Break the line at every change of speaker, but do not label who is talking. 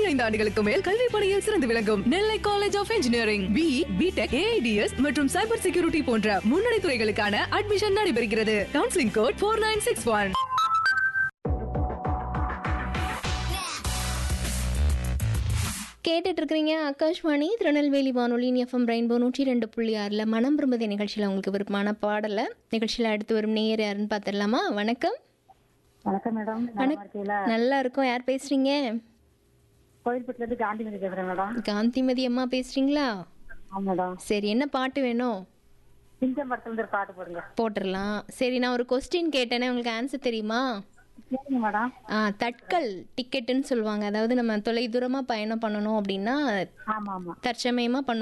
பதினைந்து ஆண்டுகளுக்கு மேல் கல்வி பணியில் சிறந்து விளங்கும் Nellai college of engineering B BTech AIDS மற்றும் சைபர் செக்யூரிட்டி போன்ற முன்னணி துறைகளுக்கான அட்மிஷன் நடைபெறுகிறது counselling code four nine six one
கேட்டுட்டு இருக்கிறீங்க ஆகாஷ்வாணி திருநெல்வேலி வானொலியின் எஃப்எம் ரெயின்போ நூற்றி ரெண்டு புள்ளி ஆறில் மனம் விரும்புதே நிகழ்ச்சியில் உங்களுக்கு விருப்பமான பாடலை நிகழ்ச்சியில் அடுத்து வரும் நேயர் யாருன்னு பார்த்துடலாமா வணக்கம்
வணக்கம் மேடம் நல்லா
வணக்-
இருக்கீங்களா
நல்லா இருக்கோம் யார் பேசுறீங்க
கோயில்பட்டில இருந்து காந்திமதி பேசுறேன் மேடம்
காந்திமதி அம்மா பேசுறீங்களா
ஆமா மேடம்
சரி என்ன பாட்டு வேணும்
சிங்கம் படத்துல இருந்து ஒரு பாட்டு போடுங்க
போட்டுடலாம் சரி நான் ஒரு கொஸ்டின் கேட்டேனே உங்களுக்கு ஆன்சர் தெரியுமா
சரிங்க மேடம்
ஆ தட்கல் டிக்கெட்டுன்னு சொல்லுவாங்க அதாவது நம்ம தொலை தூரமாக பயணம் பண்ணணும் அப்படின்னா
ஆமா ஆமா
தற்சமயமாக பண்ண